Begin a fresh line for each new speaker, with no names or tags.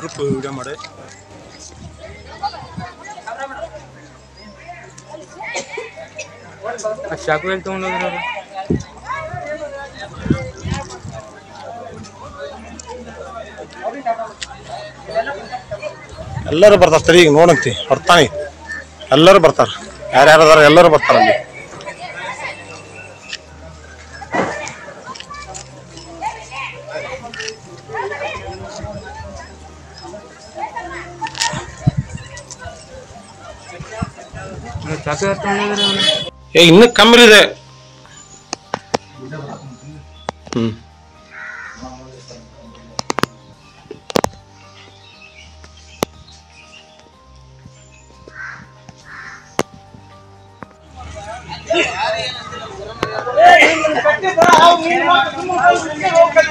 trip video ಮಾಡಿ
ಚಾಕು ಎಲ್ಲಿ ತೊಗೊಂಡೋದ್ರ ಅವ್ರು
ಎಲ್ಲರೂ ಬರ್ತಾರೆ ತಡಿ ಈಗ ನೋಡಂತಿ ಬರ್ತಾನೆ ಎಲ್ಲರೂ ಬರ್ತಾರೆ ಯಾರ್ಯಾರು ಅದಾರ ಎಲ್ಲರೂ ಬರ್ತಾರೆ ಅಲ್ಲಿ
ಚಾಕು ಯಾರು ತೊಗೊಂಡೋದ್ರ ಅವ್ರು
ಏ ಇನ್ನೂ ಕಮ್ಮಿ ಇದೆ ಹ್ಮ್
ಕಟ್ಟಿದ್ರ